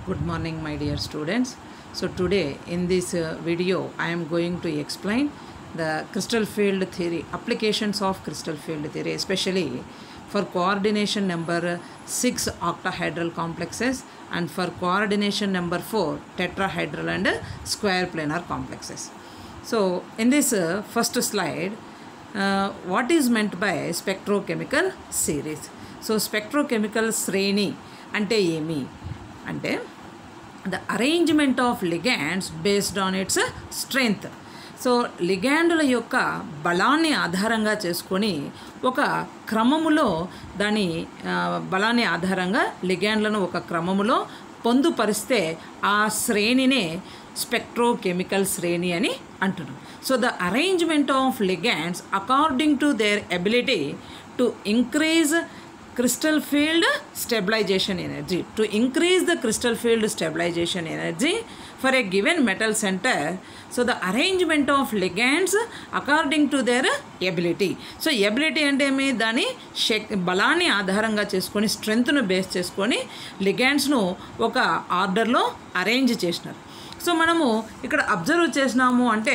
Good morning, my dear students. So, today in this uh, video, I am going to explain the crystal field theory, applications of crystal field theory, especially for coordination number 6 octahedral complexes and for coordination number 4 tetrahedral and square planar complexes. So, in this uh, first slide, uh, what is meant by spectrochemical series? So spectrochemical శ్రేణి అంటే ఏమి అంటే the arrangement of ligands based on its strength so లిగాండుల యొక్క బలాన్ని ఆధారంగా చేసుకొని ఒక క్రమములో దాని ఆ, బలాన్ని ఆధారంగా లిగాండ్లను ఒక క్రమములో పొందుపరిస్తే ఆ శ్రేణినే స్పెక్ట్రోకెమికల్ శ్రేణి అని అంటున్నాం so the arrangement of ligands according to their ability to increase crystal field stabilization energy to increase the crystal field stabilization energy for a given metal center so the arrangement of ligands according to their ability so ability అంటే ఏమి దాని శక్ బలాన్ని ఆధారంగా చేసుకొని స్ట్రెంగ్త్ను base చేసుకొని లిగాండ్స్ను ఒక ఆర్డర్లో arrange చేసినారు సో మనము ఇక్కడ అబ్జర్వ్ చేసినాము అంటే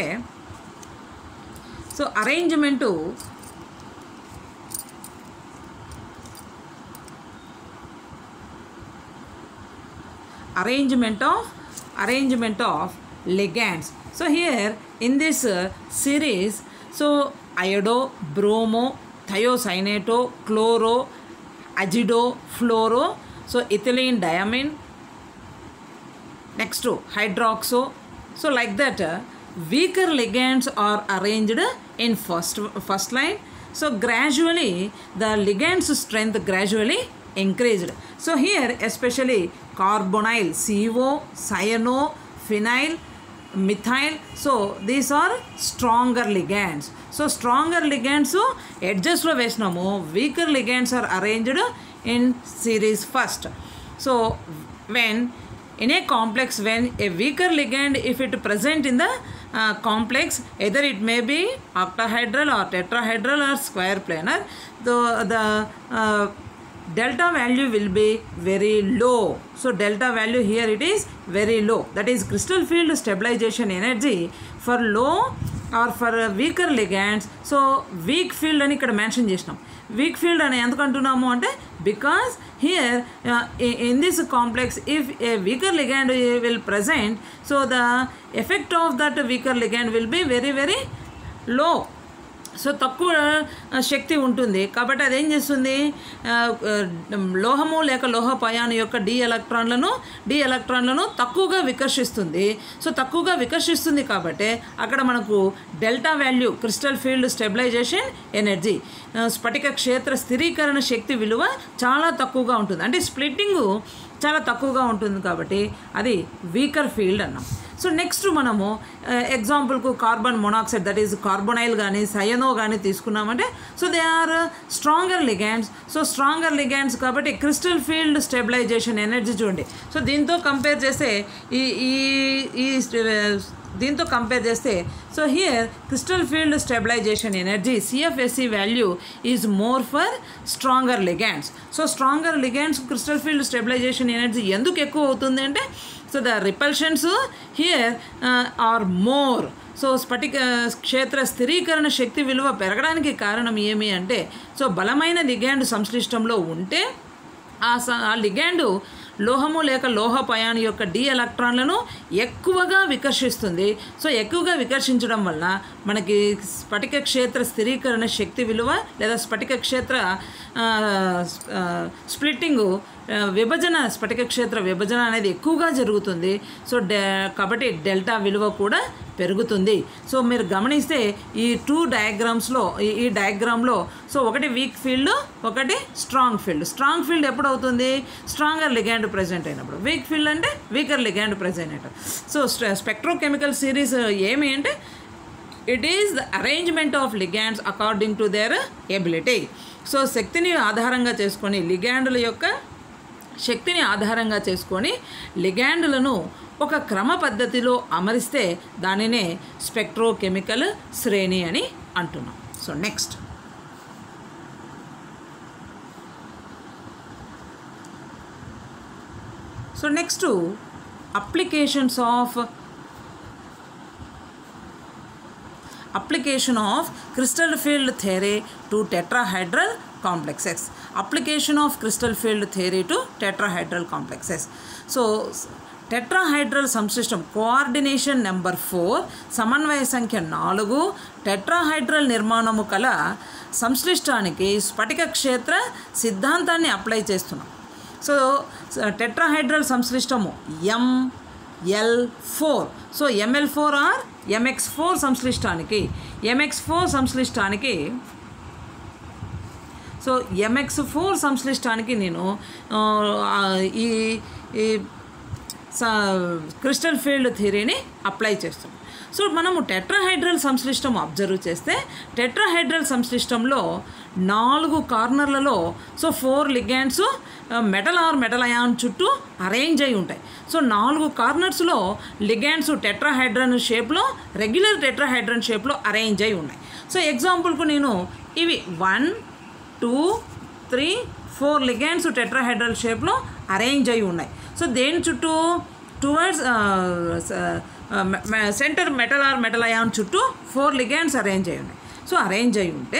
so arrangement arrangement of arrangement of ligands so here in this uh, series so iodo bromo thiocyanato chloro azido fluoro so ethylene diamine next to hydroxo so like that uh, weaker ligands are arranged in first first line so gradually the ligands strength gradually increased so here especially carbonyl co cyano phenyl methyl so these are stronger ligands so stronger ligands అడ్జస్ట్లో వేసినాము weaker ligands are arranged in series first so when in a complex when a weaker ligand if it present in the uh, complex either it may be octahedral or tetrahedral or square planar the the uh, delta value will be very low so delta value here it is very low that is crystal field stabilization energy for low or for uh, weaker ligands so weak field అని ఇక్కడ mention చేసినాం week field అని ఎందుకు అంటున్నాము అంటే because here in this complex if a weaker ligand will present so the effect of that weaker ligand will be very very low so తక్కువ ఆ, శక్తి ఉంటుంది కాబట్టి అదేం చేస్తుంది ఆ, ఆ, లోహము లేక లోహపయాను యొక్క డి ఎలక్ట్రాన్లను డి ఎలక్ట్రాన్లను తక్కువగా వికర్షిస్తుంది సో తక్కువగా వికర్షిస్తుంది కాబట్టి అక్కడ మనకు delta value crystal field stabilization energy ఆ, స్ఫటిక క్షేత్ర స్థిరీకరణ శక్తి విలువ చాలా తక్కువగా ఉంటుంది అంటే స్ప్లిట్టింగు చాలా తక్కువగా ఉంటుంది కాబట్టి అది వీకర్ ఫీల్డ్ అన్నాం సో నెక్స్ట్ మనము ఎగ్జాంపుల్కు carbon monoxide that is carbonyl కానీ సయనో కానీ తీసుకున్నామంటే so they are stronger ligands so stronger ligands కాబట్టి క్రిస్టల్ ఫీల్డ్ స్టెబిలైజేషన్ ఎనర్జీ చూడండి సో దీంతో కంపేర్ చేస్తే ఈ ఈ ఈ దీంతో కంపేర్ చేస్తే so here crystal field stabilization energy CFSE value is more for stronger ligands so stronger ligands crystal field stabilization energy ఎందుకు ఎక్కువ అవుతుంది అంటే so the repulsions here are more so స్ఫటిక క్షేత్ర స్థిరీకరణ శక్తి విలువ పెరగడానికి కారణం ఏమి అంటే సో బలమైన లిగాండ్ సంశ్లిష్టంలో ఉంటే ఆ స ఆ లిగాండు లోహము లేక లోహపయాను యొక్క డి ఎలక్ట్రాన్లను ఎక్కువగా వికర్షిస్తుంది సో ఎక్కువగా వికర్షించడం వల్ల మనకి స్ఫటిక క్షేత్ర స్థిరీకరణ శక్తి విలువ లేదా స్ఫటిక క్షేత్ర ఆ, ఆ, స్ప్లిట్టింగు ఆ, విభజన స్ఫటిక క్షేత్ర విభజన అనేది ఎక్కువగా జరుగుతుంది సో డె కాబట్టి డెల్టా విలువ కూడా పెరుగుతుంది సో మీరు గమనిస్తే ఈ టూ డయాగ్రామ్స్లో ఈ ఈ డయాగ్రామ్లో సో ఒకటి వీక్ ఫీల్డ్ ఒకటి స్ట్రాంగ్ ఫీల్డ్ స్ట్రాంగ్ ఫీల్డ్ ఎప్పుడు అవుతుంది స్ట్రాంగర్ లిగాండ్ ప్రజెంట్ అయినప్పుడు వీక్ ఫీల్డ్ అంటే వీకర్ లిగాండ్ ప్రజెంట్ అయినప్పుడు సో స్పెక్ట్రోకెమికల్ సిరీస్ ఏమి అంటే it is the arrangement of ligands according to their ability so శక్తిని ఆధారంగా చేసుకొని లిగాండుల యొక్క శక్తిని ఆధారంగా చేసుకొని లిగాండులను ఒక క్రమ పద్ధతిలో అమరిస్తే దానినే స్పెక్ట్రోకెమికల్ శ్రేణి అని అంటున్నాం so next so next applications of application of crystal field theory to tetrahedral complexes application of crystal field theory to tetrahedral complexes so tetrahedral సంశ్లిష్టం కోఆర్డినేషన్ నెంబర్ ఫోర్ సమన్వయ సంఖ్య నాలుగు టెట్రాహైడ్రల్ నిర్మాణము కల సంశ్లిష్టానికి స్ఫటిక క్షేత్ర సిద్ధాంతాన్ని అప్లై చేస్తున్నాం సో టెట్రాహైడ్రల్ సంశ్లిష్టము M L four so ML four or MX four సంశ్లిష్టానికి ఎంఎక్స్ ఫోర్ సంశ్లిష్టానికి సో ఎంఎక్స్ ఫోర్ సంశ్లిష్టానికి నేను ఆ, ఈ ఈ క్రిస్టల్ ఫీల్డ్ థియరీని అప్లై చేస్తున్నాం సో మనము టెట్రాహైడ్రల్ సంశ్లిష్టం అబ్జర్వ్ చేస్తే టెట్రాహైడ్రల్ సంశ్లిష్టంలో నాలుగు కార్నర్లలో so four ligands metal or metal ion చుట్టూ అరేంజ్ అయి ఉంటాయి సో నాలుగు కార్నర్స్లో లిగ్యాండ్స్ టెట్రాహైడ్రన్ షేప్లో రెగ్యులర్ టెట్రాహైడ్రన్ షేప్లో అరేంజ్ అయి ఉన్నాయి సో ఎగ్జాంపుల్కు నేను ఇవి one two three four ligands tetrahedral షేప్లో అరేంజ్ అయి ఉన్నాయి సో దేని చుట్టూ towards centre metal or metal ion చుట్టూ ఫోర్ లిగ్యాండ్స్ అరేంజ్ అయి ఉన్నాయి సో అరేంజ్ అయి ఉంటే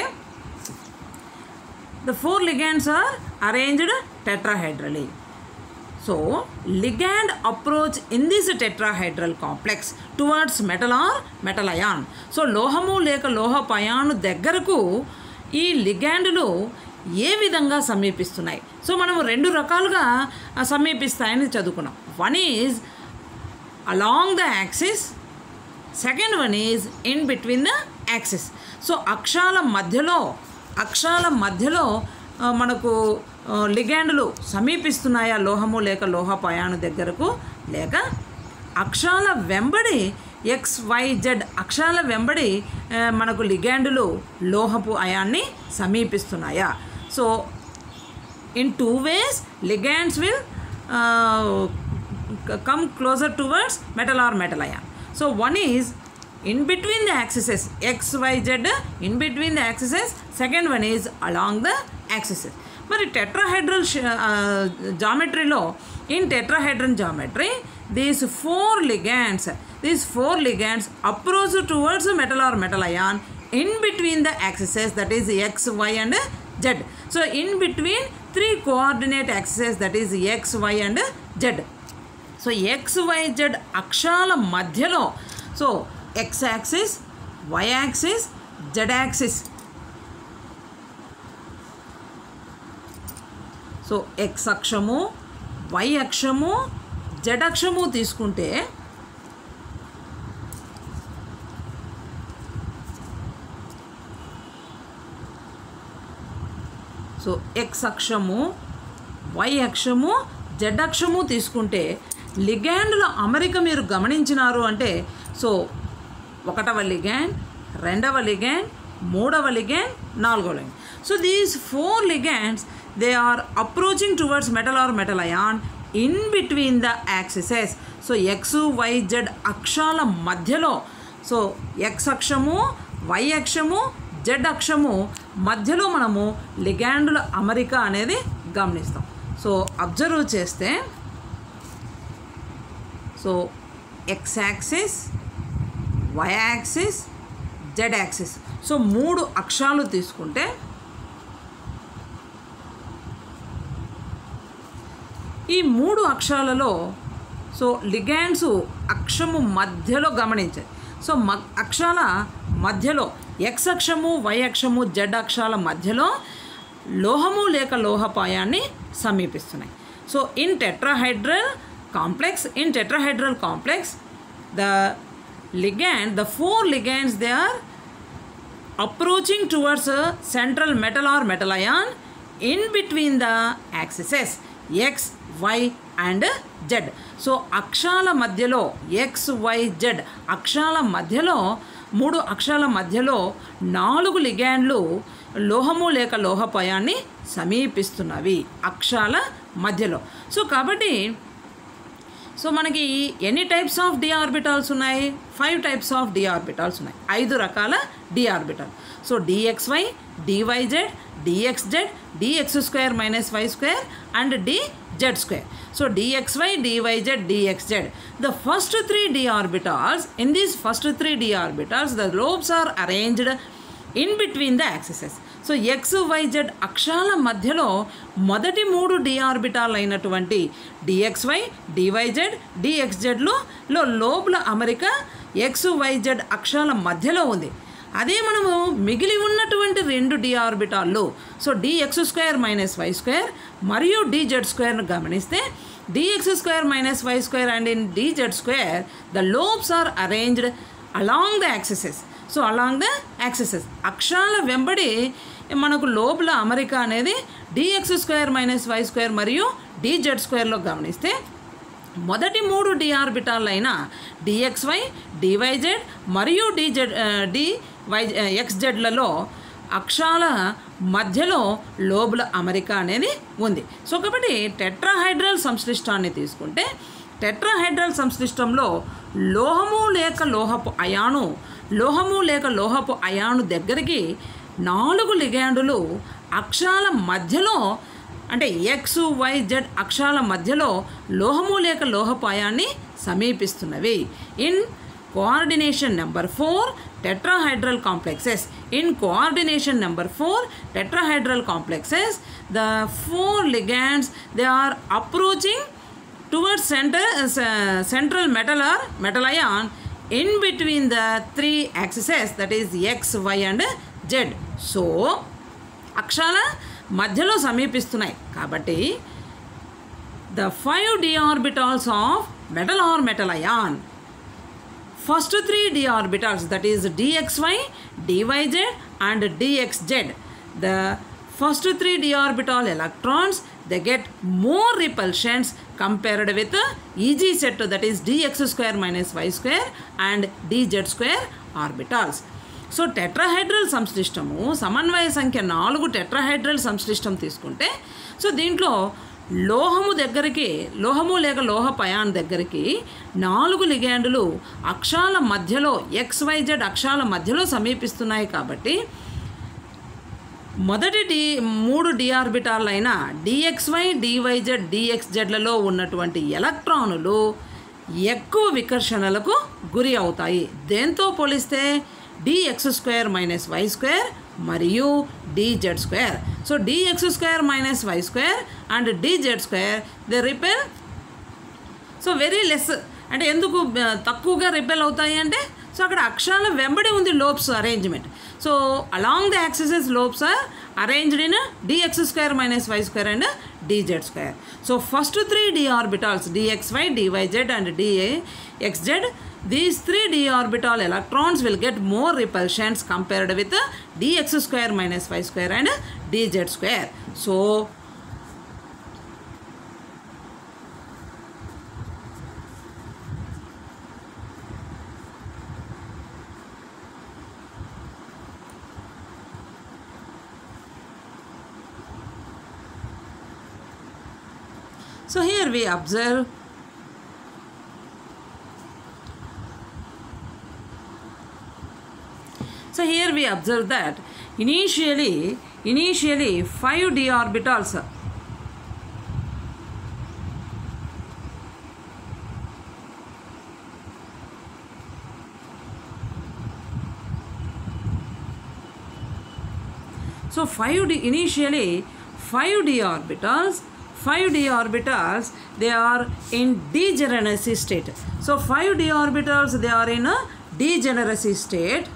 the four ligands are arranged tetrahedrally so ligand approach in this tetrahedral complex towards metal or metal ion so లోహము లేక లోహపు అయాను దగ్గరకు ఈ లిగాండ్లు ఏ విధంగా సమీపిస్తున్నాయి సో మనము రెండు రకాలుగా ఆ, సమీపిస్తాయని చదువుకున్నాం one is along the axis second one is in between the axis so అక్షాల మధ్యలో అక్షాల మధ్యలో ఆ, మనకు ఆ, లిగాండ్లు సమీపిస్తున్నాయా లోహము లేక లోహపు అయాను దగ్గరకు లేక అక్షాల వెంబడి ఎక్స్ వై జెడ్ అక్షాల వెంబడి ఆ, మనకు లిగాండ్లు లోహపు అయాన్ని సమీపిస్తున్నాయా so in two ways ligands will uh, c- come closer towards metal or metal ion so one is in between the axes x y z in between the axes second one is along the axes మరి tetrahedral జామెట్రీలో in tetrahedron geometry these four ligands these four ligands approach towards metal or metal ion in between the axes that is x y and z so in between three coordinate axes that is x y and z so X why Z అక్షాల మధ్యలో so X axis why axis Z axis so X అక్షము why అక్షము Z అక్షము తీసుకుంటే so X అక్షము why అక్షము Z అక్షము తీసుకుంటే లిగాండ్ల అమరిక మీరు గమనించినారు అంటే సో ఒకటవ లిగాండ్ రెండవ లిగాండ్ మూడవ లిగాండ్ నాలుగవ ligand so these four ligands they are approaching towards metal or metal ion in between the axes so X why Z అక్షాల మధ్యలో సో ఎక్స్ అక్షము వై అక్షము జెడ్ అక్షము మధ్యలో మనము లిగాండుల అమరిక అనేది గమనిస్తాం సో అబ్జర్వ్ చేస్తే so X axis why axis Z axis so మూడు అక్షాలు తీసుకుంటే ఈ మూడు అక్షరాలలో సో లిగాండ్స్ అక్షము మధ్యలో గమనించాయి సో మ అక్షరాల మధ్యలో ఎక్స్ అక్షము వై అక్షము జెడ్ అక్షరాల మధ్యలో లోహము లేక లోహపాయాన్ని సమీపిస్తున్నాయి so in tetrahedral complex in tetrahedral complex the ligand the four ligands they are approaching towards a central metal or metal ion in between the axes x y and z so అక్షాల మధ్యలో x why Z అక్షాల మధ్యలో మూడు అక్షాల మధ్యలో నాలుగు లిగాండ్లు లోహము లేక లోహపయాన్ని సమీపిస్తున్నవి అక్షాల మధ్యలో so కాబట్టి సో మనకి ఎన్ని టైప్స్ ఆఫ్ డి ఆర్బిటాల్స్ ఉన్నాయి five types of d orbitals ఉన్నాయి ఐదు రకాల d orbital so dxy dyz dxz dx square minus y square and d z square. So dxy, dyz, dxz. The first three d orbitals, in these first three d orbitals, the lobes are arranged in between the axes. So x yz అక్షాల మధ్యలో మొదటి మూడు d orbital అయినటువంటి dxy dyz డిఎక్స్జెడ్లో లో లోపల అమరిక X yz అక్షాల మధ్యలో ఉంది అదే మనము మిగిలి ఉన్నటువంటి రెండు డి ఆర్బిటాల్లో so dx square minus y square మరియు డిజెడ్ స్క్వేర్ను గమనిస్తే dx square minus y square and in dz square the lobes are arranged along the axes so along the axes అక్షరాల వెంబడి మనకు లోపల అమరిక అనేది dx square minus y square మరియు డిజెడ్ స్క్వేర్లో గమనిస్తే మొదటి మూడు డి ఆర్బిటాల్ అయిన డిఎక్స్వై డివైజెడ్ మరియు డిజెడ్ డి వై ఎక్స్జెడ్లలో అక్షాల మధ్యలో లోబుల అమరిక అనేది ఉంది సో కాబట్టి టెట్రాహైడ్రల్ సంశ్లిష్టాన్ని తీసుకుంటే టెట్రాహైడ్రల్ సంశ్లిష్టంలో లోహము లేక లోహపు అయాను లోహము లేక లోహపు అయాను దగ్గరికి నాలుగు లిగాండులు అక్షాల మధ్యలో అంటే ఎక్స్ వై జెడ్ అక్షాల మధ్యలో లోహము లేక లోహపు అయాన్ని సమీపిస్తున్నవి in coordination number four tetrahedral complexes in coordination number 4 tetrahedral complexes the four ligands they are approaching towards center uh, central metal or metal ion in between the three axes that is x y and z so అక్షాల మధ్యలో సమీపిస్తున్నాయి కాబట్టి the five d orbitals of metal or metal ion first three d orbitals that is dxy dyz and dxz the first three d orbital electrons they get more repulsions compared with the eg set that is dx square minus y square and dz square orbitals so tetrahedral సంశ్లిష్టము సమన్వయ సంఖ్య నాలుగు tetrahedral సంశ్లిష్టం తీసుకుంటే so దీంట్లో లోహము దగ్గరికి లోహము లేక లోహ పయాన్ దగ్గరికి నాలుగు లిగాండులు అక్షాల మధ్యలో ఎక్స్వైజెడ్ అక్షాల మధ్యలో సమీపిస్తున్నాయి కాబట్టి మొదటి డి మూడు డిఆర్బిటాల్ అయిన డిఎక్స్వై డివైజెడ్ డిఎక్స్జెడ్లలో ఉన్నటువంటి ఎలక్ట్రానులు ఎక్కువ వికర్షణలకు గురి అవుతాయి దేంతో పోలిస్తే dx square minus y square మరియు dz square so dx square minus y square and dz square they repel so very less అంటే ఎందుకు ఆ, తక్కువగా రిపెల్ అవుతాయి అంటే సో అక్కడ అక్షరాల వెంబడి ఉంది lobes arrangement so along the axes lobes are arranged in dx square minus y square and dz square so first three d orbitals dxy dyz and dxz these three d orbital electrons will get more repulsions compared with dx square minus y square and dz square so So here we observe So here we observe that initially initially 5 d orbitals So 5D initially 5D orbitals 5D orbitals they are in degeneracy state. So 5D orbitals they are in a degeneracy state.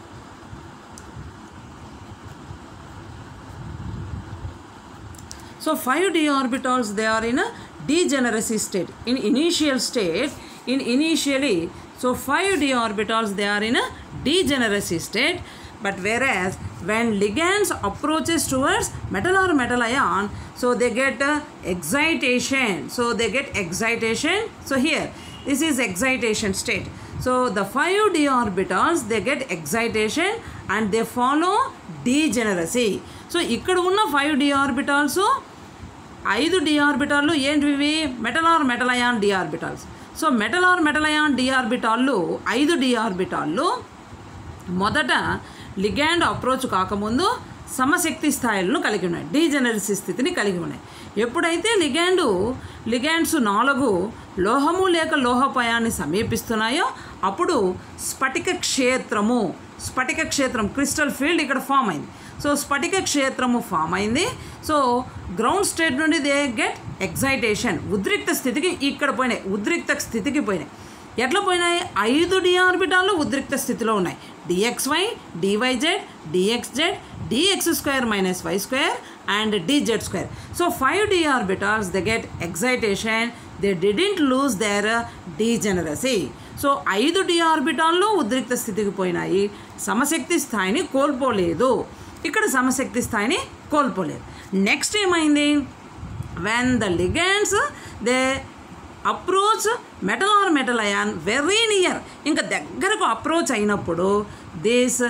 So 5d orbitals they are in a degeneracy state. In initial state, in initially, so 5d orbitals they are in a degeneracy state. But whereas when ligands approaches towards metal or metal ion, so they get uh, excitation. So they get excitation. So here, this is excitation state. So the 5d orbitals they get excitation and they follow degeneracy. So ఇక్కడ ఉన్న five d orbitals ఐదు d ఆర్బిటాల్లు ఏంటివి metal or metal ion d orbitals so metal or metal ion d ఆర్బిటాల్లు ఐదు d ఆర్బిటాల్లు మొదట ligand approach కాకముందు సమశక్తి స్థాయిలను కలిగి ఉన్నాయి డీజెనరసీ స్థితిని కలిగి ఉన్నాయి ఎప్పుడైతే లిగాండు లిగాండ్స్ నాలుగు లోహము లేక లోహపయాన్ని సమీపిస్తున్నాయో అప్పుడు స్ఫటిక క్షేత్రము స్ఫటిక క్షేత్రం క్రిస్టల్ ఫీల్డ్ ఇక్కడ ఫామ్ అయింది సో స్ఫటిక క్షేత్రము ఫామ్ అయింది సో గ్రౌండ్ స్టేట్ నుండి దే గెట్ ఎగ్జైటేషన్ ఉద్రిక్త స్థితికి ఇక్కడ పోయినాయి ఉద్రిక్త స్థితికి పోయినాయి ఎట్లా పోయినాయి ఐదు డి ఆర్బిటాలు ఉద్రిక్త స్థితిలో ఉన్నాయి dxy dyz dxz dx square minus y square and dz square so five d orbitals they get excitation they didn't lose their degeneracy so ఐదు డి ఆర్బిటాల్లో ఉద్రిక్త స్థితికి పోయినాయి సమశక్తి స్థాయిని కోల్పోలేదు ఇక్కడ సమశక్తి స్థాయిని కోల్పోలేదు నెక్స్ట్ ఏమైంది when the ligands they approach metal or metal ion very near ఇంకా దగ్గరకు అప్రోచ్ అయినప్పుడు this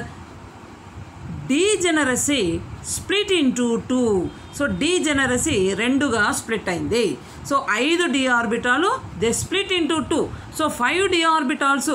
degeneracy split into two so degeneracy రెండుగా స్ప్లిట్ అయింది సో ఐదు డి ఆర్బిటాలు they split into two so five d orbitals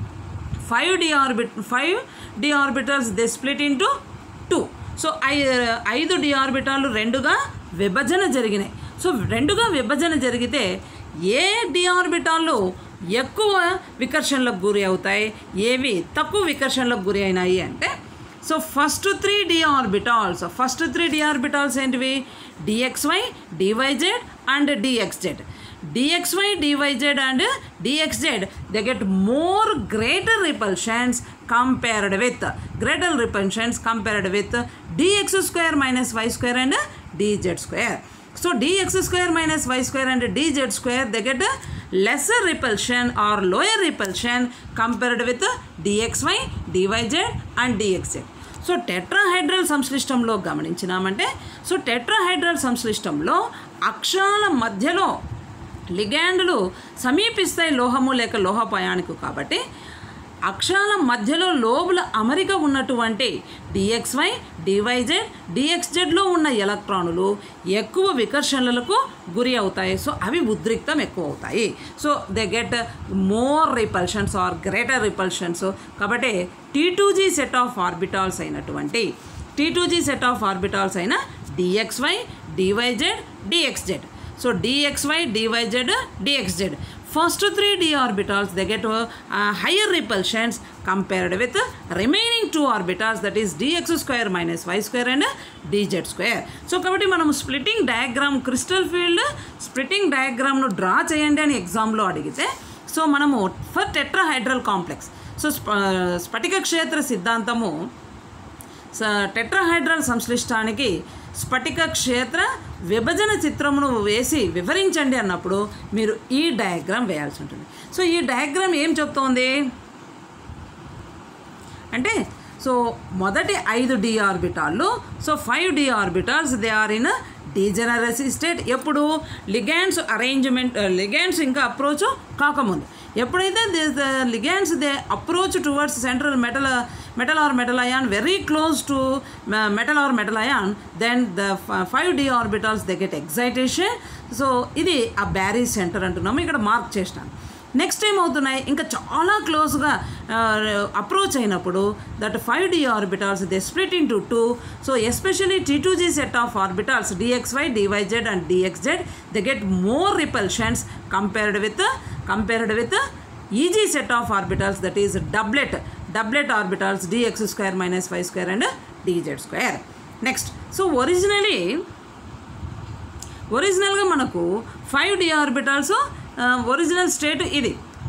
five d orbit five d orbitals they split into two so ఐ ఐదు d ఆర్బిటాలు రెండుగా విభజన జరిగినాయి సో రెండుగా విభజన జరిగితే ఏ డి ఆర్బిటాలు ఎక్కువ వికర్షణలకు గురి అవుతాయి ఏవి తక్కువ వికర్షణలకు గురి అయినాయి అంటే so first three d orbitals first three d orbitals ఏంటివి dxy dyz and dxz dxy dyz and dxz they get more greater repulsions compared with greater repulsions compared with dx square minus y square and dz square so dx square minus y square and dz square they get lesser repulsion or lower repulsion compared with dxy dyz and dxz so tetrahedral సంశ్లిష్టంలో గమనించినామంటే so tetrahedral సంశ్లిష్టంలో అక్షాల మధ్యలో లిగాండ్లు సమీపిస్తాయి లోహము లేక లోహపయానికి కాబట్టి అక్షాల మధ్యలో లోబుల అమరిక ఉన్నటువంటి డిఎక్స్వై డివైజెడ్ డిఎక్స్జెడ్లో ఉన్న ఎలక్ట్రానులు ఎక్కువ వికర్షణలకు గురి అవుతాయి సో అవి ఉద్రిక్తం ఎక్కువ అవుతాయి so they get more repulsions or greater repulsions కాబట్టి t two g set of orbitals అయినటువంటి t two g set of orbitals అయిన dxy dyz dxz so dxy dyz dxz first three d orbitals they get uh, higher repulsions compared with remaining two orbitals that is dx square minus y square and dz square so కాబట్టి మనం splitting diagram crystal field splitting డయాగ్రామ్ను draw చేయండి అని ఎగ్జామ్లో అడిగితే so మనము for tetrahedral complex so స్ఫటిక క్షేత్ర సిద్ధాంతము టెట్రాహైడ్రల్ సంశ్లిష్టానికి స్ఫటిక క్షేత్ర విభజన చిత్రమును వేసి వివరించండి అన్నప్పుడు మీరు ఈ డయాగ్రామ్ వేయాల్సి ఉంటుంది సో ఈ డయాగ్రామ్ ఏం చెప్తోంది అంటే సో మొదటి ఐదు డి ఆర్బిటాల్లో so five d orbitals they are in degeneracy state ఎప్పుడు లిగాండ్స్ అరేంజ్మెంట్ లిగాండ్స్ ఇంకా అప్రోచ్ కాకముందు ఎప్పుడైతే the ligands they approach towards central metal metal or metal ion very close to metal or metal ion then the five d orbitals they get excitation so ఇది ఆ Barry centre అంటున్నాము ఇక్కడ mark చేసినాను next ఏమవుతున్నాయి ఇంకా చాలా క్లోజ్గా approach అయినప్పుడు that five d orbitals they split into two so especially t two g set of orbitals dxy dyz and dxz they get more repulsions compared with compared with eg set of orbitals that is doublet doublet orbitals dx square minus five square and dz square next so originally ఒరిజినల్గా మనకు five d orbitals original state ఇది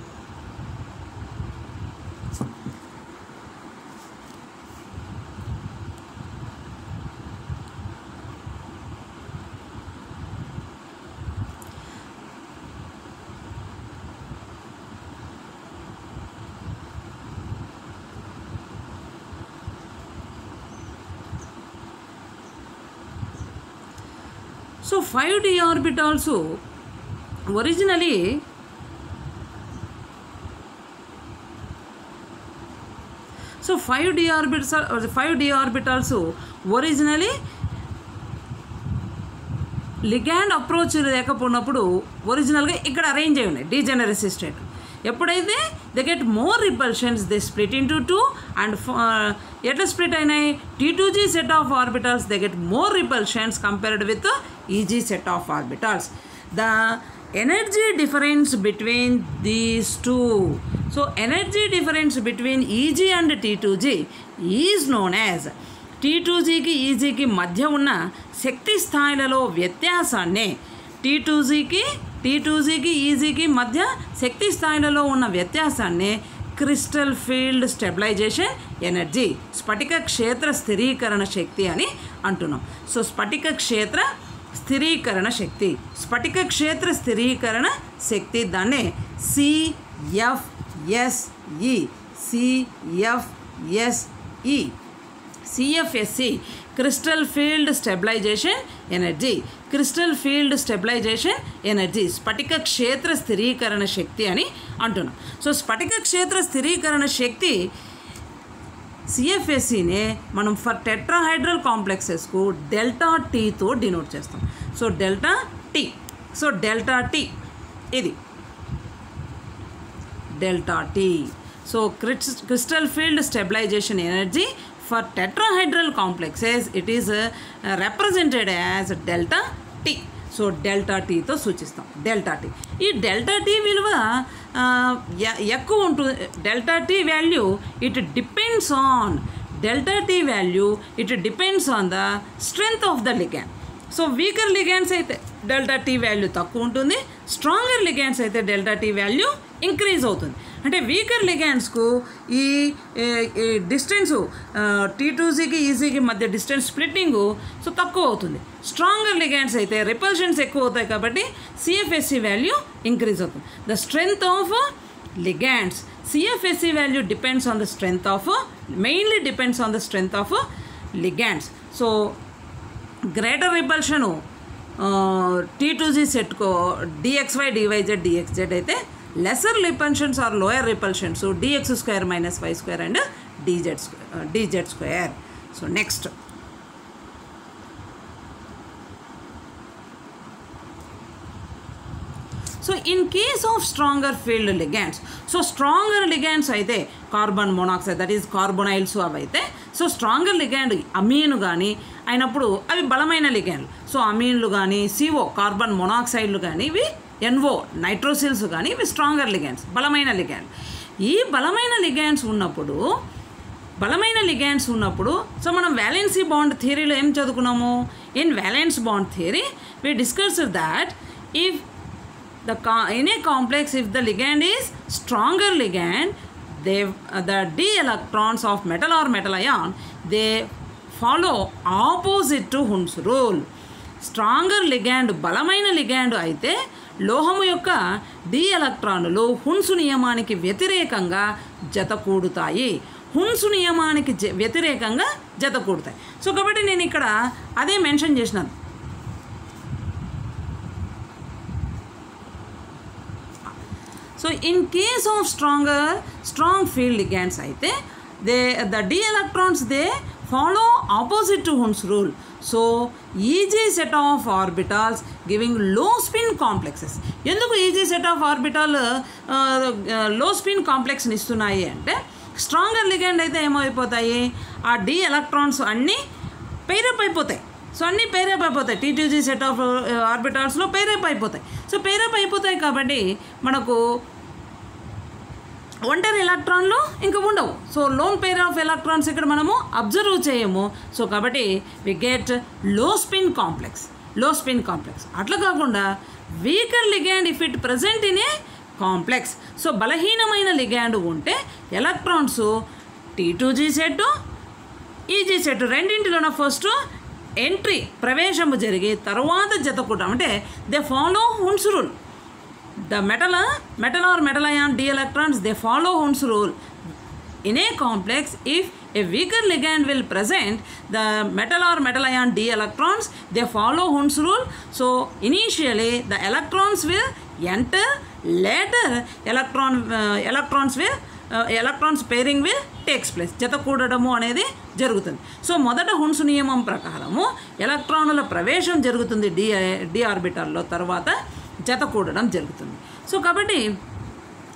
so five d orbitals originally so five d orbits five d orbitals originally ligand approach లేకపోయినప్పుడు ఒరిజినల్గా ఇక్కడ arrange అయి ఉన్నాయి degeneracy state ఎప్పుడైతే they get more repulsions they split into two and ఎట్లా split అయినాయి t two g set of orbitals they get more repulsions compared with eg set of orbitals the energy difference between these two so energy difference between eg and t2g is known as టీ2జీకి ఈజీకి మధ్య ఉన్న శక్తి స్థాయిలలో వ్యత్యాసాన్నే టీ2జీకి టీ2జీకి ఈజీకి మధ్య శక్తి స్థాయిలలో ఉన్న వ్యత్యాసాన్నే క్రిస్టల్ ఫీల్డ్ స్టెబిలైజేషన్ ఎనర్జీ స్ఫటిక క్షేత్ర స్థిరీకరణ శక్తి అని అంటున్నాం సో స్ఫటిక క్షేత్ర స్థిరీకరణ శక్తి స్ఫటిక క్షేత్ర స్థిరీకరణ శక్తి దాన్నే CFSE CFSE CFSE crystal field stabilization energy crystal field stabilization energy స్ఫటిక క్షేత్ర స్థిరీకరణ శక్తి అని అంటున్నాం సో స్ఫటిక క్షేత్ర స్థిరీకరణ శక్తి సిఎఫ్ఎస్సినే మనం ఫర్ టెట్రాహైడ్రల్ కాంప్లెక్సెస్కు డెల్టా టీతో డినోట్ చేస్తాం so delta t so delta t ఇది delta t so crystal field stabilization energy for tetrahedral complexes it is represented as delta t so delta టీతో సూచిస్తాం డెల్టా టీ ఈ డెల్టా టీ విలువ ఎక్కువ ఉంటుంది delta t value it depends on delta t value it depends on the strength of the ligand so weaker ligands అయితే delta t value తక్కువ ఉంటుంది stronger లిగాన్స్ అయితే డెల్టా టీ వాల్యూ ఇంక్రీజ్ అవుతుంది అంటే వీకర్ లిగాన్స్కు ఈ డిస్టెన్సు టీ టూజీకి ఈజీకి మధ్య distance స్ప్లిట్టింగు so తక్కువ అవుతుంది స్ట్రాంగర్ లిగాన్స్ అయితే రిపల్షన్స్ ఎక్కువ అవుతాయి కాబట్టి సిఎఫ్ఎస్సి వాల్యూ ఇంక్రీజ్ అవుతుంది the strength of ligands CFSE value depends on the strength of mainly depends on the strength of ligands so greater repulsion t two g సెట్కో dxy dyz dxz అయితే lesser repulsions or lower repulsions dx square minus y square and dz square dz square so next so in case of stronger field ligands so stronger ligands అయితే carbon monoxide that is carbonyls అవి అయితే so stronger ligand Amin కానీ అయినప్పుడు అవి బలమైన లిగాండ్లు so అమీన్లు కానీ CO carbon మొనాక్సైడ్లు కానీ ఇవి ఎన్ఓ నైట్రోసిల్స్ కానీ ఇవి స్ట్రాంగర్ లిగాండ్స్ బలమైన లిగాండ్ ఈ బలమైన లిగాండ్స్ ఉన్నప్పుడు బలమైన లిగాండ్స్ ఉన్నప్పుడు సో మనం వ్యాలెన్సీ బాండ్ థియరీలో ఏం చదువుకున్నాము in valence bond theory we discuss that if the co- in a complex if the ligand is stronger ligand they uh, the d electrons of metal or metal ion they follow opposite to Hund's rule stronger ligand బలమైన ligand అయితే లోహము యొక్క D ఎలక్ట్రానులు హున్సు నియమానికి వ్యతిరేకంగా జతకూడుతాయి హున్సు నియమానికి జ వ్యతిరేకంగా జతకూడుతాయి so కాబట్టి నేను ఇక్కడ అదే మెన్షన్ చేసినాను so in case of stronger strong field ligands అయితే they the d electrons they follow opposite to Hund's rule so eg set of orbitals giving low spin complexes ఎందుకు eg set of orbital low spin కాంప్లెక్స్ని ఇస్తున్నాయి అంటే stronger ligand అయితే ఏమైపోతాయి ఆ d electrons అన్నీ pair up అయిపోతాయి సో అన్నీ పేరప్ అయిపోతాయి టీటీజీ సెట్ ఆఫ్ ఆర్బిటాల్స్లో పేరప్ అయిపోతాయి సో పేరప్ అయిపోతాయి కాబట్టి మనకు ఒంటరి ఎలక్ట్రాన్లు ఇంకా ఉండవు so lone pair of electrons ఇక్కడ మనము అబ్జర్వ్ చేయము సో కాబట్టి we get low spin complex low spin complex అట్లా కాకుండా weaker ligand if it present in a complex so బలహీనమైన లిగాండ్ ఉంటే electrons t two g set eg set రెండింటిలోన first entry ప్రవేశము జరిగి తర్వాత జతకూటం అంటే they follow Hund's rule the metal metal or metal ion d electrons they follow Hund's rule in a complex if a weaker ligand will present the metal or metal ion d electrons they follow Hund's rule so initially the electrons will enter later electron uh, electrons will electrons pairing will takes place జత కూడడము అనేది జరుగుతుంది so మొదట Hund's నియమం ప్రకారము ఎలక్ట్రానుల ప్రవేశం జరుగుతుంది D D ఆర్బిటాల్లో తర్వాత జత కూడడం జరుగుతుంది సో కాబట్టి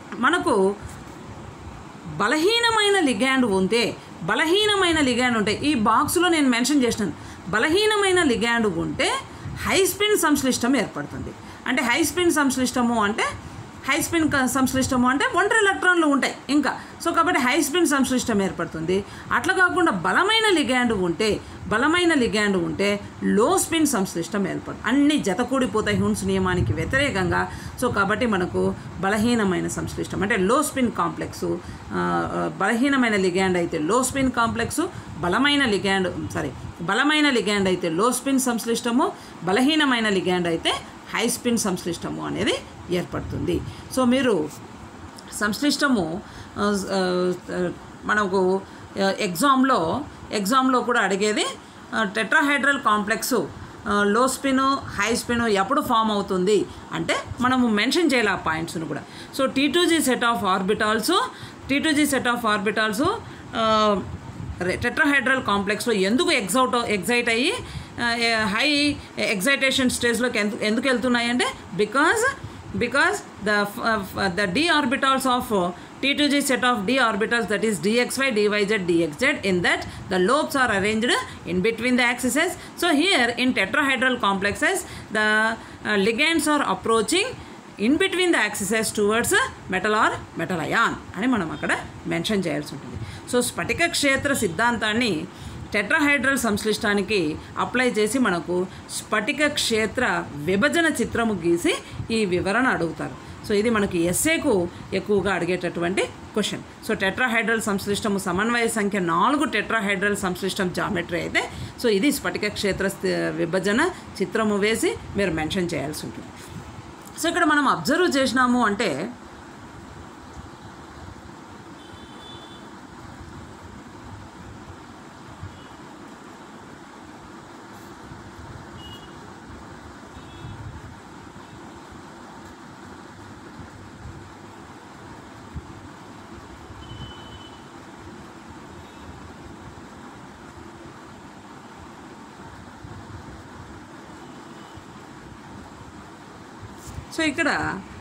మనకు బలహీనమైన లిగాండ్ ఉంటే బలహీనమైన లిగాండ్ ఉంటే ఈ బాక్స్లో నేను మెన్షన్ చేసినాను బలహీనమైన లిగాండ్ ఉంటే హై స్పిన్ సంశ్లిష్టం ఏర్పడుతుంది అంటే హై స్పిన్ సంశ్లిష్టము అంటే హై స్పిన్ క- సంశ్లిష్టము అంటే ఒంటరి ఎలక్ట్రాన్లు ఉంటాయి ఇంకా సో కాబట్టి హై స్పిన్ సంశ్లిష్టం ఏర్పడుతుంది అట్లా కాకుండా బలమైన లిగాండ్ ఉంటే బలమైన లిగాండ్ ఉంటే లో స్పిన్ సంశ్లిష్టం ఏర్పడుతుంది అన్ని జతకూడిపోతాయి హ్యూన్స్ నియమానికి వ్యతిరేకంగా సో కాబట్టి మనకు బలహీనమైన సంశ్లిష్టం అంటే లో స్పిన్ కాంప్లెక్స్ బలహీనమైన లిగాండ్ అయితే లో స్పిన్ కాంప్లెక్స్ బలమైన లిగాండ్ సారీ బలమైన లిగాండ్ అయితే లో స్పిన్ సంశ్లిష్టము బలహీనమైన లిగాండ్ అయితే హై స్పిన్ సంశ్లిష్టము అనేది ఏర్పడుతుంది సో మీరు సంశ్లిష్టము ఆ, ఆ, మనకు ఆ, ఎగ్జామ్లో ఎగ్జామ్లో కూడా అడిగేది tetrahedral complex low spin high spin ఎప్పుడు ఫామ్ అవుతుంది అంటే మనము మెన్షన్ చేయాలి ఆ పాయింట్స్ను కూడా so t two g set of orbitals t two g set of orbitals tetrahedral కాంప్లెక్స్లో ఎందుకు ఎగ్జౌట్ ఎగ్జైట్ అయ్యి హై ఎగ్జైటేషన్ స్టేజ్లోకి ఎందుకు ఎందుకు వెళ్తున్నాయి అంటే because because the f- uh, the d orbitals of uh, T2G set of d orbitals that is dxy, dyz, dxz in that the lobes are arranged in between the axes. So here in tetrahedral complexes the uh, ligands are approaching in between the axes towards metal or metal ion అని మనం అక్కడ mention చేయాల్సి ఉంటుంది so స్ఫటిక క్షేత్ర సిద్ధాంతాన్ని tetrahedral సంశ్లిష్టానికి apply చేసి మనకు స్ఫటిక క్షేత్ర విభజన చిత్రము గీసి ఈ వివరణ అడుగుతారు సో ఇది మనకి ఎస్ఏకు ఎక్కువగా అడిగేటటువంటి క్వశ్చన్ సో టెట్రాహైడ్రల్ సంశ్లిష్టము సమన్వయ సంఖ్య నాలుగు టెట్రాహైడ్రల్ సంశ్లిష్టం జామెట్రీ అయితే సో ఇది స్ఫటిక క్షేత్ర స్థి- విభజన చిత్రము వేసి మీరు మెన్షన్ చేయాల్సి ఉంటుంది సో ఇక్కడ మనం అబ్జర్వ్ చేసినాము అంటే సో ఇక్కడ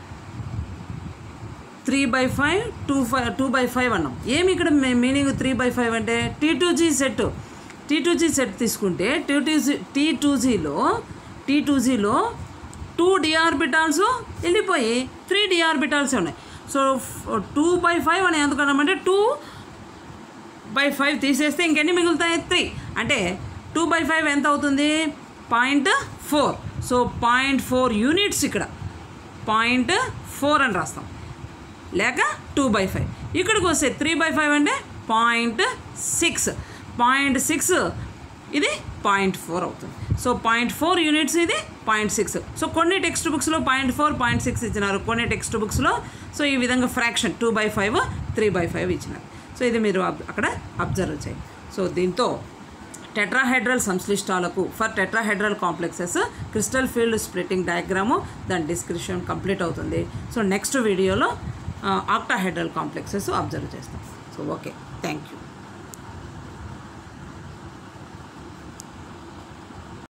three by five two five two by five అన్నాం ఏమి ఇక్కడ మీనింగ్ త్రీ బై ఫైవ్ అంటే t two g set t two g set తీసుకుంటే t two g t two జీలో టీ టూ జీలో టూ డిఆర్బిటాల్స్ వెళ్ళిపోయి త్రీ డిఆర్బిటాల్స్ ఉన్నాయి so two by five అని ఎందుకన్నామంటే టూ బై ఫైవ్ తీసేస్తే ఇంకెన్ని మిగులుతాయి త్రీ అంటే టూ బై ఫైవ్ ఎంత అవుతుంది point four so point four units ఇక్కడ పాయింట్ ఫోర్ అని రాస్తాం లేక టూ బై ఫైవ్ ఇక్కడికి వస్తే త్రీ బై ఫైవ్ అంటే పాయింట్ సిక్స్ పాయింట్ సిక్స్ ఇది పాయింట్ ఫోర్ అవుతుంది సో పాయింట్ ఫోర్ యూనిట్స్ ఇది పాయింట్ సిక్స్ సో కొన్ని టెక్స్ట్ బుక్స్లో పాయింట్ ఫోర్ పాయింట్ సిక్స్ ఇచ్చినారు కొన్ని టెక్స్ట్ బుక్స్లో సో ఈ విధంగా fraction two by five three by five ఇచ్చినారు సో ఇది మీరు అబ్- అక్కడ అబ్జర్వ్ చేయండి సో దీంతో టెట్రాహైడ్రల్ సంశ్లిష్టాలకు for tetrahedral complexes crystal field splitting diagram దాని డిస్క్రిప్షన్ కంప్లీట్ అవుతుంది సో నెక్స్ట్ వీడియోలో ఆక్టాహైడ్రల్ కాంప్లెక్సెస్ అబ్జర్వ్ చేస్తాం సో ఓకే థ్యాంక్ యూ